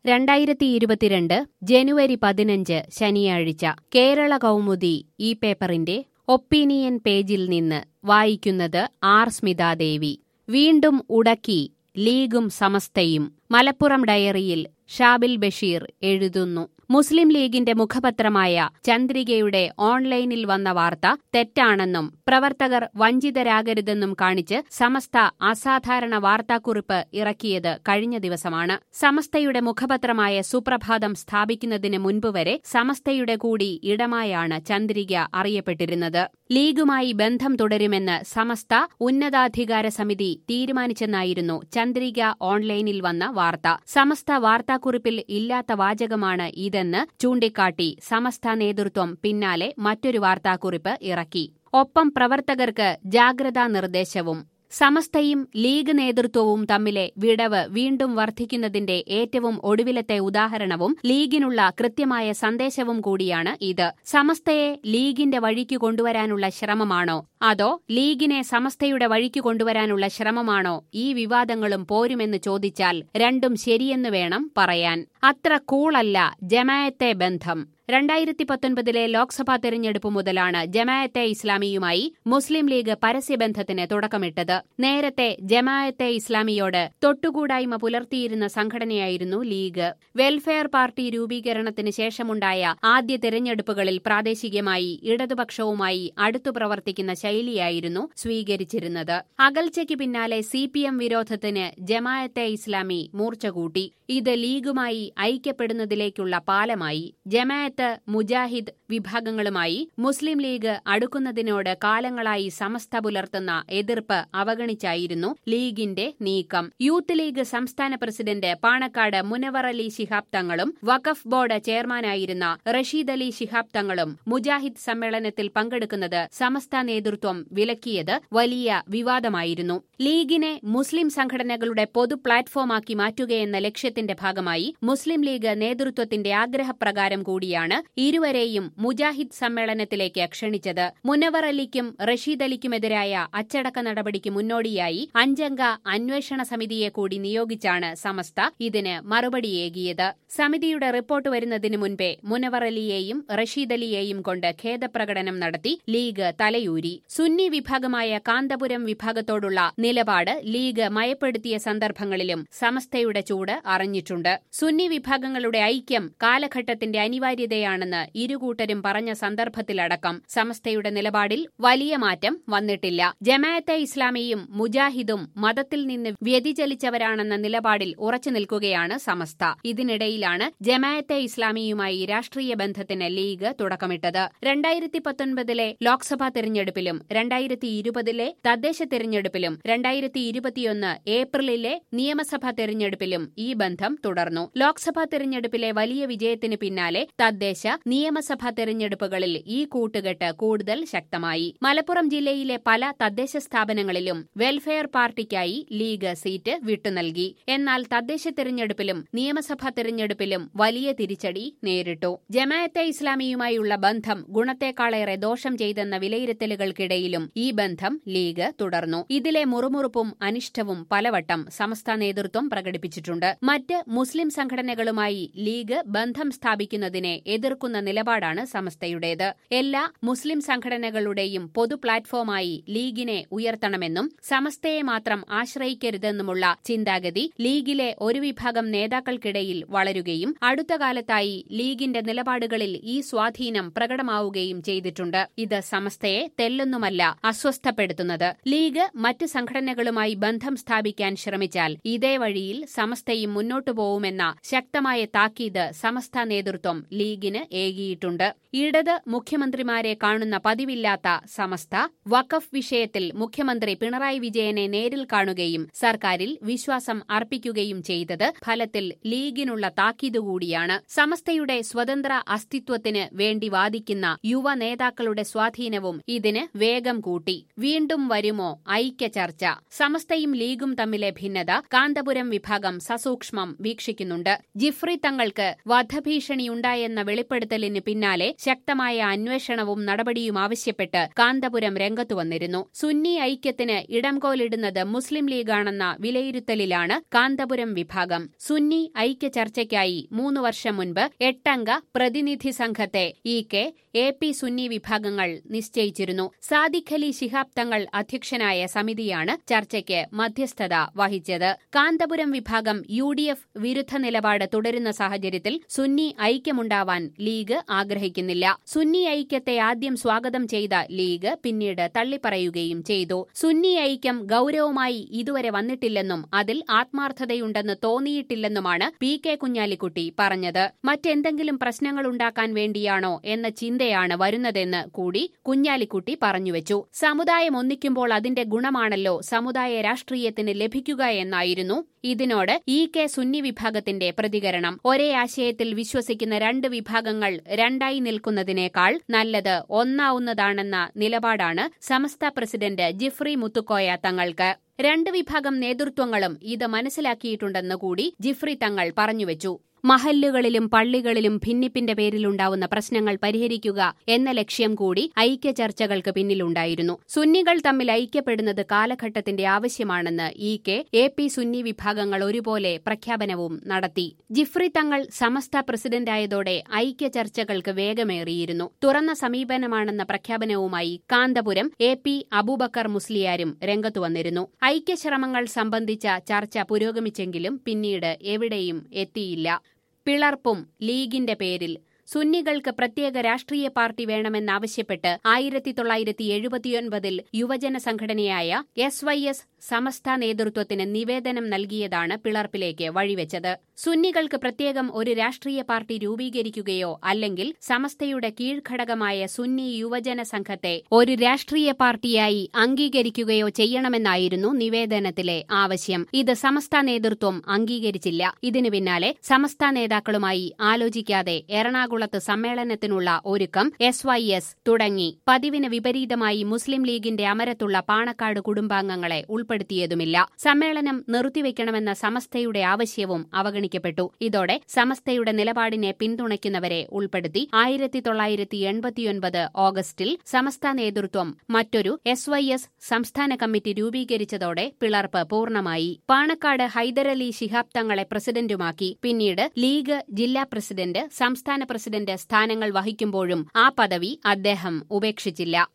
രണ്ടായിരത്തി ഇരുപത്തിരണ്ട് ജനുവരി പതിനഞ്ച് ശനിയാഴ്ച കേരള കൗമുദി ഈ പേപ്പറിന്റെ ഒപ്പീനിയൻ പേജിൽ നിന്ന് വായിക്കുന്നത് ആർ സ്മിതാദേവി വീണ്ടും ഉടക്കി ലീഗും സമസ്തയും മലപ്പുറം ഡയറിയിൽ ഷാബിൽ ബഷീർ എഴുതുന്നു മുസ്ലിം ലീഗിന്റെ മുഖപത്രമായ ചന്ദ്രികയുടെ ഓൺലൈനിൽ വന്ന വാർത്ത തെറ്റാണെന്നും പ്രവർത്തകർ വഞ്ചിതരാകരുതെന്നും കാണിച്ച് സമസ്ത അസാധാരണ വാർത്താക്കുറിപ്പ് ഇറക്കിയത് കഴിഞ്ഞ ദിവസമാണ് സമസ്തയുടെ മുഖപത്രമായ സുപ്രഭാതം സ്ഥാപിക്കുന്നതിന് മുൻപ് വരെ സമസ്തയുടെ കൂടി ഇടമായാണ് ചന്ദ്രിക അറിയപ്പെട്ടിരുന്നത് ലീഗുമായി ബന്ധം തുടരുമെന്ന് സമസ്ത ഉന്നതാധികാര സമിതി തീരുമാനിച്ചെന്നായിരുന്നു ചന്ദ്രിക ഓൺലൈനിൽ വന്ന വാർത്ത സമസ്ത വാർത്താക്കുറിപ്പിൽ ഇല്ലാത്ത വാചകമാണ് ഇതെന്ന് ചൂണ്ടിക്കാട്ടി സമസ്ത നേതൃത്വം പിന്നാലെ മറ്റൊരു വാർത്താക്കുറിപ്പ് ഇറക്കി ഒപ്പം പ്രവർത്തകർക്ക് ജാഗ്രതാ നിർദ്ദേശവും സമസ്തയും ലീഗ് നേതൃത്വവും തമ്മിലെ വിടവ് വീണ്ടും വർദ്ധിക്കുന്നതിന്റെ ഏറ്റവും ഒടുവിലത്തെ ഉദാഹരണവും ലീഗിനുള്ള കൃത്യമായ സന്ദേശവും കൂടിയാണ് ഇത് സമസ്തയെ ലീഗിന്റെ വഴിക്ക് കൊണ്ടുവരാനുള്ള ശ്രമമാണോ അതോ ലീഗിനെ സമസ്തയുടെ വഴിക്ക് കൊണ്ടുവരാനുള്ള ശ്രമമാണോ ഈ വിവാദങ്ങളും പോരുമെന്ന് ചോദിച്ചാൽ രണ്ടും ശരിയെന്ന് വേണം പറയാൻ അത്ര കൂളല്ല ജമായത്തെ ബന്ധം രണ്ടായിരത്തി പത്തൊൻപതിലെ ലോക്സഭാ തെരഞ്ഞെടുപ്പ് മുതലാണ് ജമായത്തെ ഇസ്ലാമിയുമായി മുസ്ലിം ലീഗ് പരസ്യബന്ധത്തിന് തുടക്കമിട്ടത് നേരത്തെ ജമായത്തെ ഇസ്ലാമിയോട് തൊട്ടുകൂടായ്മ പുലർത്തിയിരുന്ന സംഘടനയായിരുന്നു ലീഗ് വെൽഫെയർ പാർട്ടി രൂപീകരണത്തിന് ശേഷമുണ്ടായ ആദ്യ തെരഞ്ഞെടുപ്പുകളിൽ പ്രാദേശികമായി ഇടതുപക്ഷവുമായി അടുത്തു പ്രവർത്തിക്കുന്ന ശൈലിയായിരുന്നു സ്വീകരിച്ചിരുന്നത് അകൽച്ചയ്ക്ക് പിന്നാലെ സി പി എം വിരോധത്തിന് ജമായത്തെ ഇസ്ലാമി മൂർച്ച കൂട്ടി ഇത് ലീഗുമായി ഐക്യപ്പെടുന്നതിലേക്കുള്ള പാലമായി ജമായത്ത് മുജാഹിദ് വിഭാഗങ്ങളുമായി മുസ്ലിം ലീഗ് അടുക്കുന്നതിനോട് കാലങ്ങളായി സമസ്ത പുലർത്തുന്ന എതിർപ്പ് അവഗണിച്ചായിരുന്നു ലീഗിന്റെ നീക്കം യൂത്ത് ലീഗ് സംസ്ഥാന പ്രസിഡന്റ് പാണക്കാട് മുനവർ അലി ശിഹാബ് തങ്ങളും വഖഫ് ബോർഡ് ചെയർമാനായിരുന്ന റഷീദ് അലി ശിഹാബ് തങ്ങളും മുജാഹിദ് സമ്മേളനത്തിൽ പങ്കെടുക്കുന്നത് സമസ്ത നേതൃത്വം വിലക്കിയത് വലിയ വിവാദമായിരുന്നു ലീഗിനെ മുസ്ലിം സംഘടനകളുടെ പൊതു പ്ലാറ്റ്ഫോമാക്കി മാറ്റുകയെന്ന ലക്ഷ്യത്തിന്റെ ഭാഗമായി മുസ്ലിം ലീഗ് നേതൃത്വത്തിന്റെ ആഗ്രഹപ്രകാരം കൂടിയാണ് ഇരുവരെയും മുജാഹിദ് സമ്മേളനത്തിലേക്ക് ക്ഷണിച്ചത് മുനവർ അലിക്കും റഷീദ് അലിക്കുമെതിരായ അച്ചടക്ക നടപടിക്ക് മുന്നോടിയായി അഞ്ചംഗ അന്വേഷണ സമിതിയെ കൂടി നിയോഗിച്ചാണ് സമസ്ത ഇതിന് മറുപടിയേകിയത് സമിതിയുടെ റിപ്പോർട്ട് വരുന്നതിന് മുൻപേ മുനവർ അലിയെയും റഷീദ് അലിയെയും കൊണ്ട് ഖേദപ്രകടനം നടത്തി ലീഗ് തലയൂരി സുന്നി വിഭാഗമായ കാന്തപുരം വിഭാഗത്തോടുള്ള നിലപാട് ലീഗ് മയപ്പെടുത്തിയ സന്ദർഭങ്ങളിലും സമസ്തയുടെ ചൂട് അറിഞ്ഞിട്ടുണ്ട് സുന്നി വിഭാഗങ്ങളുടെ ഐക്യം കാലഘട്ടത്തിന്റെ അനിവാര്യതയാണെന്ന് ഇരുകൂട്ടരും പറഞ്ഞ സന്ദർഭത്തിലടക്കം സമസ്തയുടെ നിലപാടിൽ വലിയ മാറ്റം വന്നിട്ടില്ല ജമാഅത്തെ ഇസ്ലാമിയും മുജാഹിദും മതത്തിൽ നിന്ന് വ്യതിചലിച്ചവരാണെന്ന നിലപാടിൽ ഉറച്ചു നിൽക്കുകയാണ് സമസ്ത ഇതിനിടയിലാണ് ജമാഅത്തെ ഇസ്ലാമിയുമായി രാഷ്ട്രീയ ബന്ധത്തിന് ലീഗ് തുടക്കമിട്ടത് രണ്ടായിരത്തി പത്തൊൻപതിലെ ലോക്സഭാ തെരഞ്ഞെടുപ്പിലും രണ്ടായിരത്തി ഇരുപതിലെ തദ്ദേശ തെരഞ്ഞെടുപ്പിലും രണ്ടായിരത്തി ഇരുപത്തിയൊന്ന് ഏപ്രിലിലെ നിയമസഭാ തെരഞ്ഞെടുപ്പിലും ഈ ബന്ധം തുടർന്നു ലോക്സഭാ തെരഞ്ഞെടുപ്പിലെ വലിയ വിജയത്തിന് പിന്നാലെ തദ്ദേശ നിയമസഭാ തെരഞ്ഞെടുപ്പുകളിൽ ഈ കൂട്ടുകെട്ട് കൂടുതൽ ശക്തമായി മലപ്പുറം ജില്ലയിലെ പല തദ്ദേശ സ്ഥാപനങ്ങളിലും വെൽഫെയർ പാർട്ടിക്കായി ലീഗ് സീറ്റ് വിട്ടുനൽകി എന്നാൽ തദ്ദേശ തെരഞ്ഞെടുപ്പിലും നിയമസഭാ തെരഞ്ഞെടുപ്പിലും വലിയ തിരിച്ചടി നേരിട്ടു ജമാഅത്തെ ഇസ്ലാമിയുമായുള്ള ബന്ധം ഗുണത്തെക്കാളേറെ ദോഷം ചെയ്തെന്ന വിലയിരുത്തലുകൾക്കിടയിലും ഈ ബന്ധം ലീഗ് തുടർന്നു ഇതിലെ മുറുമുറുപ്പും അനിഷ്ടവും പലവട്ടം സമസ്ത നേതൃത്വം പ്രകടിപ്പിച്ചിട്ടുണ്ട് മറ്റ് മുസ്ലിം സംഘടനകളുമായി ലീഗ് ബന്ധം സ്ഥാപിക്കുന്നതിനെ എതിർക്കുന്ന നിലപാടാണ് സമസ്തയുടേത് എല്ലാ മുസ്ലിം സംഘടനകളുടെയും പൊതു പ്ലാറ്റ്ഫോമായി ലീഗിനെ ഉയർത്തണമെന്നും സമസ്തയെ മാത്രം ആശ്രയിക്കരുതെന്നുമുള്ള ചിന്താഗതി ലീഗിലെ ഒരു വിഭാഗം നേതാക്കൾക്കിടയിൽ വളരുകയും അടുത്ത കാലത്തായി ലീഗിന്റെ നിലപാടുകളിൽ ഈ സ്വാധീനം പ്രകടമാവുകയും ചെയ്തിട്ടുണ്ട് ഇത് സമസ്തയെ തെല്ലൊന്നുമല്ല അസ്വസ്ഥപ്പെടുത്തുന്നത് ലീഗ് മറ്റ് സംഘടനകളുമായി ബന്ധം സ്ഥാപിക്കാൻ ശ്രമിച്ചാൽ ഇതേ വഴിയിൽ സമസ്തയും മുന്നോട്ടു പോവുമെന്ന ശക്തമായ താക്കീത് സമസ്ത നേതൃത്വം ലീഗിന് ഏകിയിട്ടുണ്ട് ഇടത് മുഖ്യമന്ത്രിമാരെ കാണുന്ന പതിവില്ലാത്ത സമസ്ത വഖഫ് വിഷയത്തിൽ മുഖ്യമന്ത്രി പിണറായി വിജയനെ നേരിൽ കാണുകയും സർക്കാരിൽ വിശ്വാസം അർപ്പിക്കുകയും ചെയ്തത് ഫലത്തിൽ ലീഗിനുള്ള താക്കീതുകൂടിയാണ് സമസ്തയുടെ സ്വതന്ത്ര അസ്തിത്വത്തിന് വേണ്ടി വാദിക്കുന്ന യുവ നേതാക്കളുടെ സ്വാധീനവും ഇതിന് വേഗം കൂട്ടി വീണ്ടും വരുമോ ഐക്യ ചർച്ച സമസ്തയും ലീഗും തമ്മിലെ ഭിന്നത കാന്തപുരം വിഭാഗം സസൂക്ഷ്മം വീക്ഷിക്കുന്നുണ്ട് ജിഫ്രി തങ്ങൾക്ക് വധഭീഷണിയുണ്ടായെന്ന വെളിപ്പെടുത്തലിന് പിന്നാലെ ശക്തമായ അന്വേഷണവും നടപടിയും ആവശ്യപ്പെട്ട് കാന്തപുരം രംഗത്തു വന്നിരുന്നു സുന്നി ഐക്യത്തിന് ഇടംകോലിടുന്നത് മുസ്ലിം ലീഗാണെന്ന വിലയിരുത്തലിലാണ് കാന്തപുരം വിഭാഗം സുന്നി ഐക്യ ചർച്ചയ്ക്കായി മൂന്ന് വർഷം മുൻപ് എട്ടംഗ പ്രതിനിധി സംഘത്തെ E K A P Sunni വിഭാഗങ്ങൾ നിശ്ചയിച്ചിരുന്നു സാദിഖ് അലി ശിഹാബ് തങ്ങൾ അധ്യക്ഷനായ സമിതിയാണ് ചർച്ചയ്ക്ക് മധ്യസ്ഥത വഹിച്ചത് കാന്തപുരം വിഭാഗം യു ഡി എഫ് വിരുദ്ധ നിലപാട് തുടരുന്ന സാഹചര്യത്തിൽ സുന്നി ഐക്യമുണ്ടാവാൻ ലീഗ് ആഗ്രഹിക്കുന്നില്ല സുന്നി ഐക്യത്തെ ആദ്യം സ്വാഗതം ചെയ്ത ലീഗ് പിന്നീട് തള്ളിപ്പറയുകയും ചെയ്തു സുന്നി ഐക്യം ഗൌരവമായി ഇതുവരെ വന്നിട്ടില്ലെന്നും അതിൽ ആത്മാർത്ഥതയുണ്ടെന്ന് തോന്നിയിട്ടില്ലെന്നുമാണ് പി കെ കുഞ്ഞാലിക്കുട്ടി പറഞ്ഞത് മറ്റെന്തെങ്കിലും പ്രശ്നങ്ങളുണ്ടാക്കാൻ വേണ്ടിയാണോ എന്ന ചിന്തയാണ് വരുന്നതെന്ന് കൂടി കുഞ്ഞാലിക്കുട്ടി പറഞ്ഞുവെച്ചു സമുദായം ഒന്നിക്കുമ്പോൾ അതിന്റെ ഗുണമാണല്ലോ സമുദായ രാഷ്ട്രീയത്തിന് ലഭിക്കുക എന്നായിരുന്നു ഇതിനോട് ഇ കെ സുന്നി വിഭാഗത്തിന്റെ പ്രതികരണം ഒരേ ആശയത്തിൽ വിശ്വസിക്കുന്ന രണ്ട് വിഭാഗങ്ങൾ രണ്ടായി നിൽക്കുന്നതിനേക്കാൾ നല്ലത് ഒന്നാവുന്നതാണെന്ന നിലപാടാണ് സമസ്ത പ്രസിഡന്റ് ജിഫ്രി മുത്തുക്കോയ തങ്ങൾക്ക് രണ്ട് വിഭാഗം നേതൃത്വങ്ങളും ഇത് മനസ്സിലാക്കിയിട്ടുണ്ടെന്ന് കൂടി ജിഫ്രി തങ്ങൾ പറഞ്ഞുവെച്ചു മഹല്ലുകളിലും പള്ളികളിലും ഭിന്നിപ്പിന്റെ പേരിലുണ്ടാവുന്ന പ്രശ്നങ്ങൾ പരിഹരിക്കുക എന്ന ലക്ഷ്യം കൂടി ഐക്യ ചർച്ചകൾക്ക് പിന്നിലുണ്ടായിരുന്നു സുന്നികൾ തമ്മിൽ ഐക്യപ്പെടുന്നത് കാലഘട്ടത്തിന്റെ ആവശ്യമാണെന്ന് E K A P Sunni വിഭാഗങ്ങൾ ഒരുപോലെ പ്രഖ്യാപനവും നടത്തി ജിഫ്രി തങ്ങൾ സമസ്ത പ്രസിഡന്റായതോടെ ഐക്യ ചർച്ചകൾക്ക് വേഗമേറിയിരുന്നു തുറന്ന സമീപനമാണെന്ന പ്രഖ്യാപനവുമായി കാന്തപുരം എ പി അബൂബക്കർ മുസ്ലിയാരും രംഗത്തു വന്നിരുന്നു ഐക്യശ്രമങ്ങൾ സംബന്ധിച്ച ചർച്ച പുരോഗമിച്ചെങ്കിലും പിന്നീട് എവിടെയും എത്തിയില്ല പിളർപ്പും ലീഗിന്റെ പേരിൽ സുന്നികൾക്ക് പ്രത്യേക രാഷ്ട്രീയ പാർട്ടി വേണമെന്നാവശ്യപ്പെട്ട് ആയിരത്തി തൊള്ളായിരത്തി എഴുപത്തിയൊൻപതിൽ യുവജന സംഘടനയായ എസ് വൈ എസ് സമസ്ത നേതൃത്വത്തിന് നിവേദനം നൽകിയതാണ് പിളർപ്പിലേക്ക് വഴിവെച്ചത് സുന്നികൾക്ക് പ്രത്യേകം ഒരു രാഷ്ട്രീയ പാർട്ടി രൂപീകരിക്കുകയോ അല്ലെങ്കിൽ സമസ്തയുടെ കീഴ്ഘടകമായ സുന്നി യുവജന സംഘത്തെ ഒരു രാഷ്ട്രീയ പാർട്ടിയായി അംഗീകരിക്കുകയോ ചെയ്യണമെന്നായിരുന്നു നിവേദനത്തിലെ ആവശ്യം ഇത് സമസ്ത നേതൃത്വം അംഗീകരിച്ചില്ല ഇതിനു പിന്നാലെ സമസ്ത നേതാക്കളുമായി ആലോചിക്കാതെ എറണാകുളം എറണാകുളത്ത് സമ്മേളനത്തിനുള്ള ഒരുക്കം എസ് വൈ എസ് തുടങ്ങി പതിവിന് വിപരീതമായി മുസ്ലിം ലീഗിന്റെ അമരത്തുള്ള പാണക്കാട് കുടുംബാംഗങ്ങളെ ഉൾപ്പെടുത്തിയതുമില്ല സമ്മേളനം നിർത്തിവെക്കണമെന്ന സമസ്തയുടെ ആവശ്യവും അവഗണിക്കപ്പെട്ടു ഇതോടെ സമസ്തയുടെ നിലപാടിനെ പിന്തുണയ്ക്കുന്നവരെ ഉൾപ്പെടുത്തി ആയിരത്തി തൊള്ളായിരത്തി എൺപത്തിയൊൻപത് ഓഗസ്റ്റിൽ സമസ്ത നേതൃത്വം മറ്റൊരു എസ് വൈ എസ് സംസ്ഥാന കമ്മിറ്റി രൂപീകരിച്ചതോടെ പിളർപ്പ് പൂർണ്ണമായി പാണക്കാട് ഹൈദരലി ശിഹാബ് തങ്ങളെ പ്രസിഡന്റുമാക്കി പിന്നീട് ലീഗ് ജില്ലാ പ്രസിഡന്റ് സംസ്ഥാന പ്രസിഡന്റ് സ്ഥാനങ്ങൾ വഹിക്കുമ്പോഴും ആ പദവി അദ്ദേഹം ഉപേക്ഷിച്ചില്ല